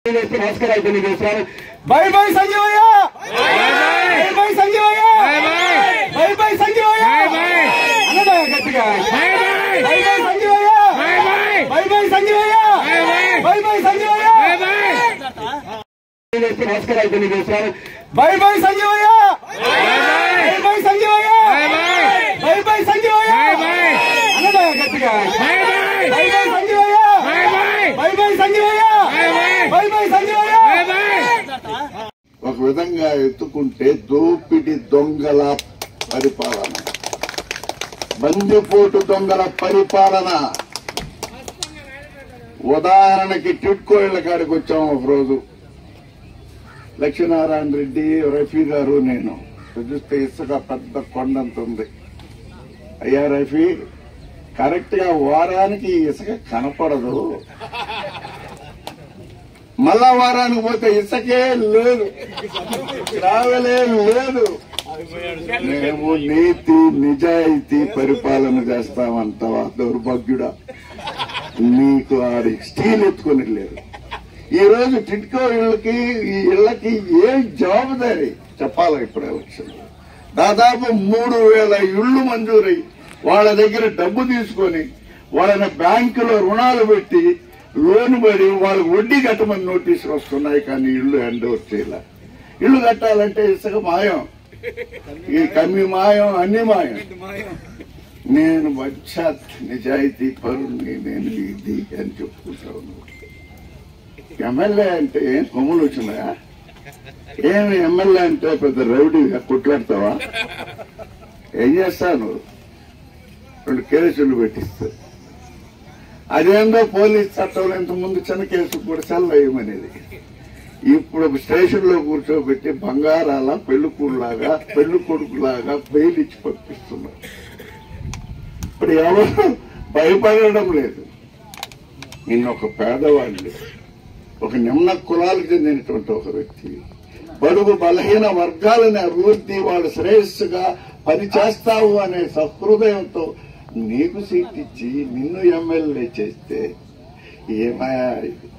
నమస్కారాలు తెలియజేస్తున్నాను bye bye Sanjeevaiah bye bye Sanjeevaiah bye bye Sanjeevaiah అన్నదా గట్టిగా bye bye Sanjeevaiah bye bye Sanjeevaiah bye bye Sanjeevaiah నమస్కారాలు తెలియజేస్తున్నాను bye bye Sanjeevaiah bye bye Sanjeevaiah bye bye Sanjeevaiah అన్నదా గట్టిగా bye bye Sanjeevaiah bye bye Sanjeevaiah bye bye Sanjeevaiah ఒక విధంగా ఎత్తుకుంటే దోపిడి దొంగల పరిపాలన బందిపోటు దొంగల పరిపాలన ఉదాహరణకి టిట్కో ఇళ్ల కాడికి వచ్చాం ఒక రోజు లక్ష్మీనారాయణ రెడ్డి రఫీ గారు నేను చూస్తే ఇసుక పెద్ద కొండంత ఉంది అయ్యా రఫీ కరెక్ట్ గా వారానికి ఈ ఇసుక కనపడదు మళ్ళా వారానికి పోతే ఇసుకే లేదు ట్రావెలే లేదు మేము నీతి నిజాయితీ పరిపాలన చేస్తామంటావా దౌర్భాగ్యుడా నీకు ఆడి స్టీల్ ఎత్తుకొని లేరు ఈ రోజు టిట్కో ఇళ్ళకి ఈ ఇళ్ళకి ఏ జవాబుదారీ చెప్పాలి ఇప్పుడు ఎలక్షన్ దాదాపు మూడు వేల ఇళ్లు మంజూరై వాళ్ళ దగ్గర డబ్బు తీసుకొని వాళ్ళని బ్యాంకులో రుణాలు పెట్టి లోన్ పడి వాళ్ళకి వడ్డీ కట్టమని నోటీసులు వస్తున్నాయి కానీ ఇల్లు హ్యాండ్ ఓవర్ చేయాల ఇల్లు కట్టాలంటే ఇసుక మాయం ఈ కమ్మి మాయం అన్ని మాయం నేను వచ్చాత్ నిజాయితీ పరుణ్ణి నేను ఇది అని చెప్పుకుంటాను ఎమ్మెల్యే అంటే ఏం కొమ్ములు వచ్చినాయా ఏమి ఎమ్మెల్యే అంటే పెద్ద రౌడీగా కొట్లాడతావా ఏం చేస్తాను రెండు కేసులు పెట్టిస్తా అదేందో పోలీస్ చట్టంలో ఇంత ముందు చిన్న కేసు కూడా సెల్ వేయమనేది ఇప్పుడు స్టేషన్ లో కూర్చోబెట్టి బంగారాల పెళ్లి కూడులాగా పెళ్లి కొడుకులాగా బెయిల్ ఇచ్చి పంపిస్తున్నారు ఇప్పుడు ఎవరు భయపడడం లేదు నిన్న ఒక పేదవాడిని ఒక నిమ్న కులాలకు చెందినటువంటి ఒక వ్యక్తి బడుగు బలహీన వర్గాలని అభివృద్ధి వాళ్ళు శ్రేయస్సుగా పని చేస్తావు అనే సహృదయంతో నీకు సీట్ ఇచ్చి నిన్ను ఎమ్మెల్యే చేస్తే ఏమయా ఇది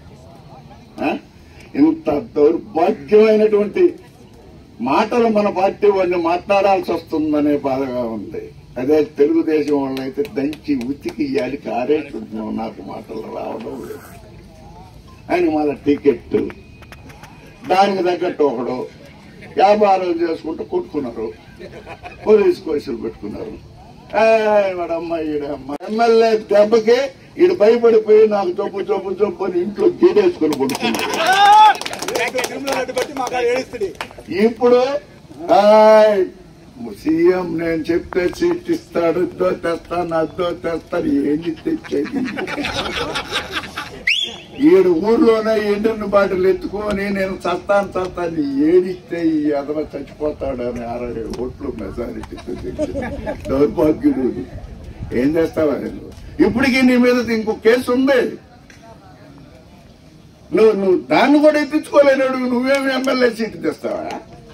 ఆ? ఇంత దౌర్భాగ్యమైనటువంటి మాటలు మన పార్టీ వాడిని మాట్లాడాల్సి వస్తుందనే బాధగా ఉంది అదే తెలుగుదేశం వాళ్ళైతే దంచి ఉతికి ఇయ్యాలి ఆరేసుకుంటున్నాం నాకు మాటలు రావడం లేదు ఆయన మళ్ళా టికెట్ దానికి తగ్గట్టు ఒకడు వ్యాపారం చేసుకుంటూ కొట్టుకున్నారు పోలీస్ కేసులు పెట్టుకున్నారు ఏయ్ వాడమ్మ ఈడమ్మ ఎమ్మెల్యే దెబ్బకి ఈడు భయపడిపోయి నాకు చొప్పు చొప్పు చొప్పు అని ఇంట్లో గీడేసుకుని పడుకున్నాడు ఇప్పుడు ఆయ్, సీఎం నేను చెప్తే సీట్ ఇస్తాడు ఇద్దో తెస్తాను అద్దో తెస్తాను ఏంటి తెచ్చేది ఏడు ఊర్లోనే ఎండిన బాటలు ఎత్తుకొని నేను చస్తాను చస్తాను ఏడిస్తే ఈ అదవ చచ్చిపోతాడు అని అరవై ఓట్లు మెజారిటీ దౌర్భాగ్యుడు ఏం చేస్తావా నువ్వు ఇప్పటికీ నీ మీద ఇంకో కేసు ఉంది నువ్వు నువ్వు దాన్ని కూడా ఎత్తించుకోలేనాడు నువ్వేమి ఎమ్మెల్యే సీట్ తెస్తావా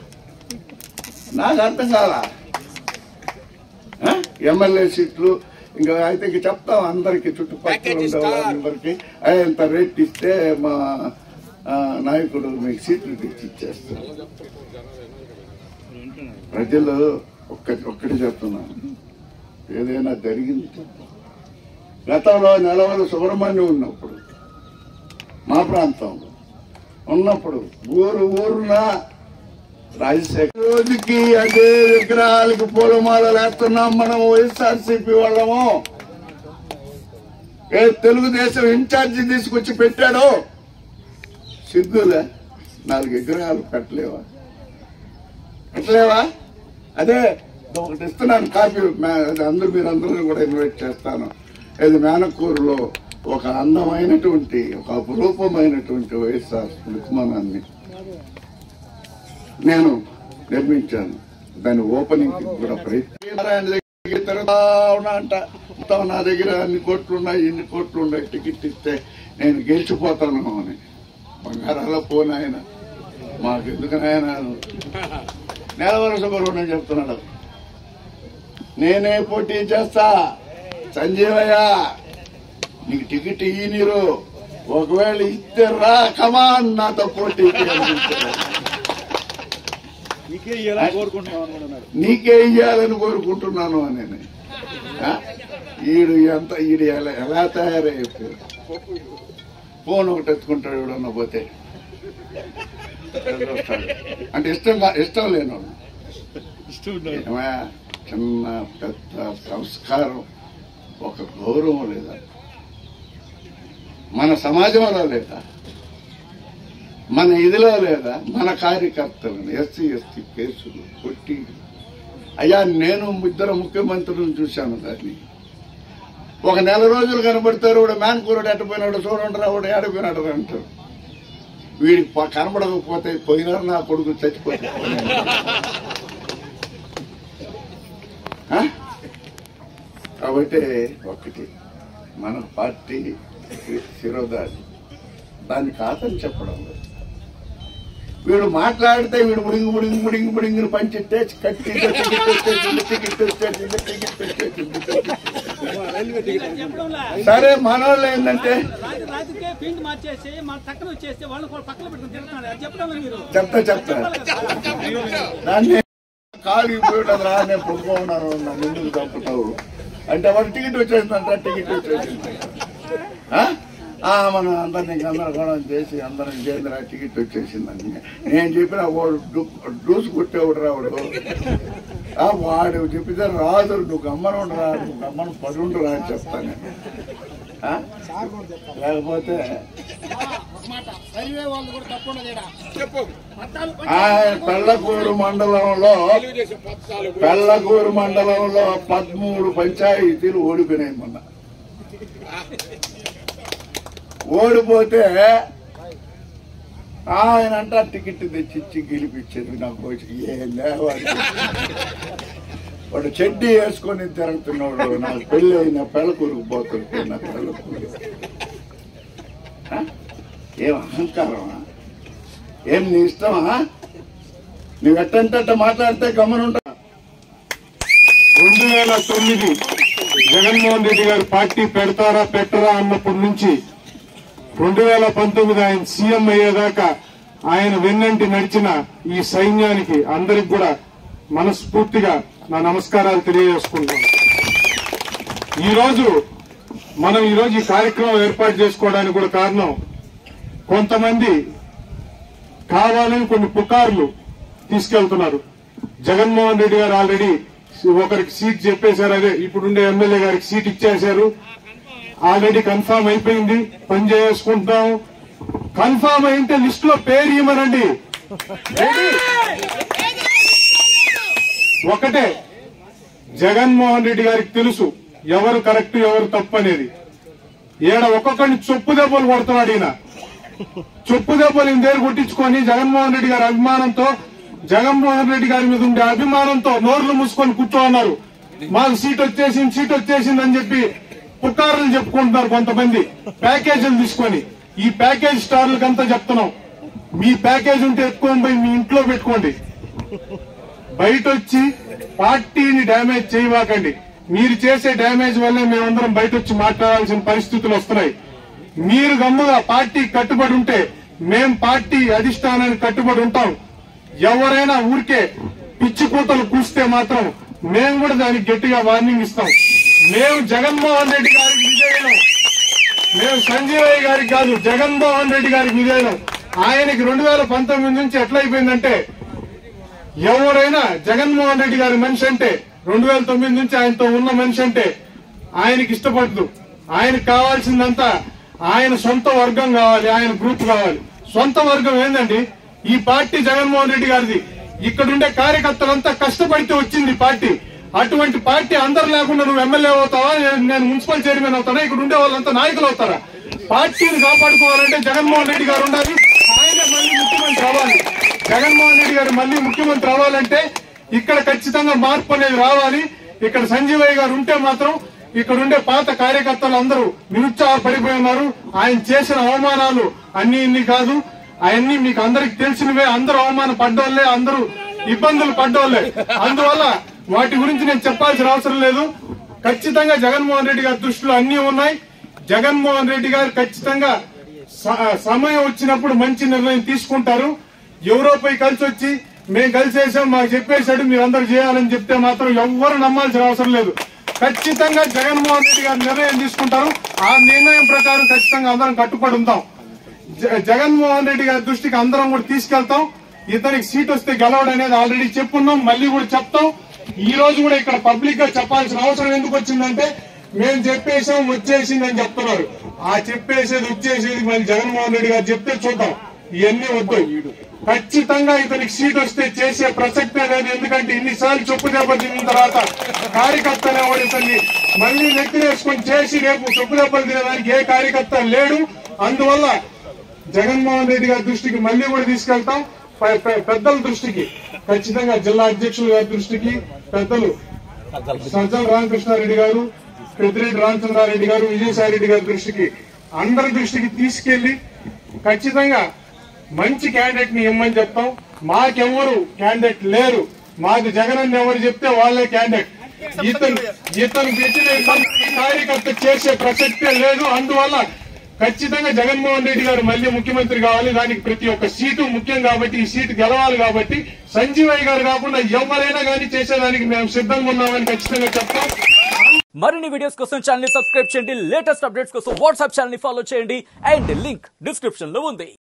నాకు అర్థం కాలా ఆ? ఎమ్మెల్యే సీట్లు ఇంకా అయితే ఇంక చెప్తాం అందరికి చుట్టుపక్కల ఉండే వాళ్ళందరికీ "ఆ, ఇంత రేట్ ఇస్తే మా ఆ, నాయకుడు మీకు సీట్లు తెచ్చి ఇచ్చేస్తారు ప్రజలు ఒక్క ఒక్కటి చెప్తున్నాను ఏదైనా జరిగింది గతంలో నెలవల సుబ్రహ్మణ్యం ఉన్నప్పుడు మా ప్రాంతంలో ఉన్నప్పుడు ఊరు ఊరున రాజశేఖర్ రోజుకి అదే విగ్రహాలకు పూలమాలలు వేస్తున్నాం మనం వైఎస్ఆర్సీపీ వాళ్ళము ఏ తెలుగుదేశం ఇన్ఛార్జి తీసుకొచ్చి పెట్టాడో సిద్ధులే నాలుగు విగ్రహాలు పెట్టలేవా పెట్టలేవా అదే ఒకటి ఇస్తున్నాను కాపీ మే- అది అందరూ మీరు అందరూ కూడా ఇన్వైట్ చేస్తాను ఇది మేనకూరులో ఒక అందమైనటువంటి ఒక అపురూపమైనటువంటి వైఎస్ఆర్ స్మృతిమానాన్ని నేను నిర్మించాను దాని ఓపెనింగ్ కూడా ప్రయత్నం నారాయణ దగ్గర తిరుగుతా ఉన్నా అంట మొత్తం నా దగ్గర అన్ని కోట్లు ఉన్నాయి ఇన్ని కోట్లు ఉన్నాయి టికెట్ ఇస్తే నేను గెలిచిపోతాను అని బంగారాల పోనాయన మాకు ఎందుకనాయన నెలవర సుబ్రహ్మణ్యం చెప్తున్నాడు నేనే పోటీ చేస్తా సంజీవయ్య నీకు టికెట్ ఇయ్యి నీరు ఒకవేళ ఇస్తే రా కమాన్ నాతో పోటీకి అనిపించారు. నీకే ఇలా కోరుకుంటున్నాం అనుకుంటున్నాడు నీకే ఇయ్యాలని కోరుకుంటున్నాను అని ఆ? ఈడు ఎంత ఈడు ఎలా ఎలా తయారైపోయాడు ఫోన్ ఒకటి ఎత్తుకుంటాడు ఎవడన్నా పోతే వస్తాడు. అంటే ఇష్టం కా- ఇష్టం లేనోడు ఇష్టం ఉన్నాడు ఏమయ్య, చిన్న పెద్ద సంస్కారం ఒక గౌరవం లేదా మన సమాజంలో లేదా మన ఇదిలో లేదా మన కార్యకర్తలను ఎస్సీ ఎస్టీ కేసులు కొట్టి అయ్యా నేను ఇద్దరు ముఖ్యమంత్రులను చూశాను దాన్ని ఒక నెల రోజులు కనబడతారు వాడు మ్యాన్ కూరడు ఎట్టపోయినాడు చూడండి రా వాడు ఏడపోయినాడు రా అంటారు వీడికి ప- కనబడకపోతే పోయినారు నా కొడుకు చచ్చిపోతే ఆ? కాబట్టి ఒకటి మన పార్టీ శిరోధారి దాన్ని కాదని చెప్పడం లేదు వీడు మాట్లాడితే వీడు ముడింగు ముడింగు ముడింగు ముడింగుని పంచితే కట్టి టికెట్ వచ్చేసింది టికెట్ వచ్చేసింది టికెట్ వచ్చేసింది రైల్వే టికెట్ చెప్పడంలా సరే మనోళ్ళు ఏంటంటే రాత్రి రాత్రికే ఫీల్డ్ మార్చేసి మన పక్కన వచ్చేస్తే వాళ్ళని కూడా పక్కన పెట్టుకుని తిరుగుతున్నారు అది చెప్పడం మీరు చెప్తా చెప్తా దాన్ని కాలు పోయడం రా నేను పడుకోన్నాను నన్ను ఎందుకు తప్పుతావు అంటే వాడు టికెట్ వచ్చేసిందంట టికెట్ వచ్చేసింది ఆ? ఆ, మనం అందరినీ గందరగోళం చేసి అందరం చేసిన టికెట్ వచ్చేసిందని నేను చెప్పిన వాడు డు- డూసు కొట్టేవాడు రావుడు ఆ, వాడు చెప్పితే రాదు నువ్వు గమ్మన ఉండరా నువ్వు గమ్మన పడి ఉండరా అని చెప్తాను నేను ఆ? లేకపోతే ఆయన పెళ్లకూరు మండలంలో పెళ్లకూరు మండలంలో పదమూడు పంచాయతీలు ఓడిపోయినాయి మొన్న ఓడిపోతే ఆయన అంట టికెట్ తెచ్చిచ్చి గెలిపించేది నాకు వచ్చి ఏందా వాడికి? వాడు చెడ్డీ వేసుకొని తిరుగుతున్నాడు నాకు పెళ్ళి అయిన పెళ్ళకూరుకు పోతుంటే నా పెళ్ళకూరు ఆ? ఏం అహంకారమా ఏం నీ ఇష్టమా నువ్వు ఎట్టంటే మాట్లాడితే గమనుంటా రెండు వేల తొమ్మిది జగన్మోహన్ రెడ్డి గారు పార్టీ పెడతారా పెట్టరా అన్నప్పటి నుంచి రెండు వేల పంతొమ్మిది ఆయన సీఎం అయ్యేదాకా ఆయన వెన్నంటి నడిచిన ఈ సైన్యానికి అందరికి కూడా మనస్ఫూర్తిగా నా నమస్కారాలు తెలియజేసుకుంటాను ఈ రోజు మనం ఈ రోజు ఈ కార్యక్రమం ఏర్పాటు చేసుకోవడానికి కూడా కారణం కొంతమంది కావాలని కొన్ని పుకార్లు తీసుకెళ్తున్నారు జగన్మోహన్ రెడ్డి గారు ఆల్రెడీ ఒకరికి సీట్ చెప్పేశారు అదే ఇప్పుడుండే ఎమ్మెల్యే గారికి సీట్ ఇచ్చేశారు ఆల్రెడీ కన్ఫామ్ అయిపోయింది పని చేసుకుంటాం కన్ఫామ్ అయితే లిస్ట్ లో పేరు ఇవ్వమనండి రెడీ? ఒకటే జగన్మోహన్ రెడ్డి గారికి తెలుసు ఎవరు కరెక్ట్ ఎవరు తప్పు అనేది ఈడ ఒక్కొక్కరిని చొప్పు దెబ్బలు కొడుతున్నాడు ఈయన చొప్పు దెబ్బలు ఈయన దగ్గర కొట్టించుకొని జగన్మోహన్ రెడ్డి గారి అభిమానంతో జగన్మోహన్ రెడ్డి గారి మీద ఉండే అభిమానంతో నోర్లు మూసుకొని కూర్చోన్నారు మాకు సీట్ వచ్చేసింది సీట్ వచ్చేసింది అని చెప్పి పుకార్లు చెప్పుకుంటున్నారు కొంతమంది ప్యాకేజీలు తీసుకొని ఈ ప్యాకేజ్ స్టార్లకంతా చెప్తున్నాం మీ ప్యాకేజ్ ఉంటే ఎత్తుకొని పోయి మీ ఇంట్లో పెట్టుకోండి బయట వచ్చి పార్టీని డ్యామేజ్ చేయవాకండి మీరు చేసే డ్యామేజ్ వల్లే మేమందరం బయట వచ్చి మాట్లాడాల్సిన పరిస్థితులు వస్తున్నాయి మీరు గమ్ముగా పార్టీ కట్టుబడి ఉంటే మేం పార్టీ అధిష్టానానికి కట్టుబడి ఉంటాం ఎవరైనా ఊరికే పిచ్చి కూతలు కూస్తే మాత్రం మేము కూడా దానికి గట్టిగా వార్నింగ్ ఇస్తాం మేము జగన్మోహన్ రెడ్డి గారికి విజయనం మేము సంజీవయ్య గారికి కాదు జగన్మోహన్ రెడ్డి గారికి విజయనం ఆయనకి రెండు వేల పంతొమ్మిది నుంచి ఎట్లయిపోయిందంటే ఎవరైనా జగన్మోహన్ రెడ్డి గారి మనిషి అంటే రెండు వేల తొమ్మిది నుంచి ఆయనతో ఉన్న మనిషి అంటే ఆయనకి ఇష్టపడదు ఆయనకు కావాల్సిందంతా ఆయన సొంత వర్గం కావాలి ఆయన గ్రూప్ కావాలి సొంత వర్గం ఏందండి ఈ పార్టీ జగన్మోహన్ రెడ్డి గారిది ఇక్కడుండే కార్యకర్తలంతా కష్టపడితే వచ్చింది ఈ పార్టీ అటువంటి పార్టీ అందరు లేకుండా నువ్వు ఎమ్మెల్యే అవుతావా నేను- నేను మున్సిపల్ చైర్మన్ అవుతానా ఇక్కడ ఉండే వాళ్ళంతా నాయకులు అవుతారా పార్టీని కాపాడుకోవాలంటే జగన్మోహన్ రెడ్డి గారు ఉండాలి ఆయన మళ్ళీ ముఖ్యమంత్రి అవ్వాలి జగన్మోహన్ రెడ్డి గారు మళ్ళీ ముఖ్యమంత్రి అవ్వాలంటే ఇక్కడ ఖచ్చితంగా మార్పు అనేది రావాలి ఇక్కడ సంజీవయ్య గారు ఉంటే మాత్రం ఇక్కడ ఉండే పాత కార్యకర్తలు అందరూ నిరుత్సాహపడిపోయి ఉన్నారు ఆయన చేసిన అవమానాలు అన్ని ఇన్ని కాదు అవన్నీ మీకు అందరికి తెలిసినవే అందరూ అవమాన పడ్డోళ్లే అందరూ ఇబ్బందులు పడ్డోళ్లే అందువల్ల వాటి గురించి నేను చెప్పాల్సిన అవసరం లేదు ఖచ్చితంగా జగన్మోహన్ రెడ్డి గారి దృష్టిలో అన్ని ఉన్నాయి జగన్మోహన్ రెడ్డి గారు ఖచ్చితంగా స- సమయం వచ్చినప్పుడు మంచి నిర్ణయం తీసుకుంటారు ఎవరోపై కలిసి వచ్చి మేము కలిసి వేసాం మాకు చెప్పేశాడు మీరు అందరు చేయాలని చెప్తే మాత్రం ఎవ్వరు నమ్మాల్సిన అవసరం లేదు ఖచ్చితంగా జగన్మోహన్ రెడ్డి గారు నిర్ణయం తీసుకుంటారు ఆ నిర్ణయం ప్రకారం ఖచ్చితంగా అందరం కట్టుబడి ఉంటాం జ- జగన్మోహన్ రెడ్డి గారి దృష్టికి అందరం కూడా తీసుకెళ్తాం ఇతనికి సీట్ వస్తే గెలవడం అనేది ఆల్రెడీ చెప్పున్నాం మళ్ళీ కూడా చెప్తాం ఈ రోజు కూడా ఇక్కడ పబ్లిక్ గా చెప్పాల్సిన అవసరం ఎందుకు వచ్చిందంటే మేము చెప్పేసాం వచ్చేసింది అని చెప్తున్నారు ఆ చెప్పేసేది వచ్చేసేది మళ్ళీ జగన్మోహన్ రెడ్డి గారు చెప్తే చూద్దాం ఇవన్నీ వద్దు ఖచ్చితంగా ఇతనికి సీట్ వస్తే చేసే ప్రసక్తే లేదు ఎందుకంటే ఇన్నిసార్లు చెప్పు దెబ్బలు తిన్న తర్వాత కార్యకర్త అనేవాడు ఇతన్ని మళ్ళీ నెత్తినేసుకొని చేసి రేపు చెప్పు దెబ్బలు తినడానికి ఏ కార్యకర్త లేడు అందువల్ల జగన్మోహన్ రెడ్డి గారి దృష్టికి మళ్ళీ కూడా తీసుకెళ్తాం పె- పె- పెద్దల దృష్టికి ఖచ్చితంగా జిల్లా అధ్యక్షుల గారి దృష్టికి పెద్దలు సజ్జల రామకృష్ణారెడ్డి గారు పెద్దిరెడ్డి రామచంద్రారెడ్డి గారు విజయసాయి రెడ్డి గారి దృష్టికి అందరి దృష్టికి తీసుకెళ్లి ఖచ్చితంగా మంచి క్యాండిడేట్ ని ఇమ్మని చెప్తాం మాకెవరు క్యాండిడేట్ లేరు మాకు జగన్ అని ఎవరు చెప్తే వాళ్ళే క్యాండిడేట్ ఇతను ఇతను పెట్టిన మంచి కార్యకర్త చేసే ప్రసక్తే లేదు అందువల్ల ఖచ్చితంగా జగన్మోహన్ రెడ్డి గారు మళ్ళీ ముఖ్యమంత్రి కావాలి దానికి ప్రతి ఒక్క సీటు ముఖ్యం కాబట్టి ఈ సీటు గెలవాలి కాబట్టి సంజీవయ్య గారు కాకుండా ఎవరైనా కానీ చేసేదానికి మేము సిద్ధంగా ఉన్నామని ఖచ్చితంగా చెప్తాం మరిన్ని వీడియోస్ కోసం ఛానల్ ని సబ్స్క్రైబ్ చేయండి లేటెస్ట్ అప్డేట్స్ కోసం వాట్సాప్ ఛానల్ ని ఫాలో చేయండి అండ్ లింక్ డిస్క్రిప్షన్ లో ఉంది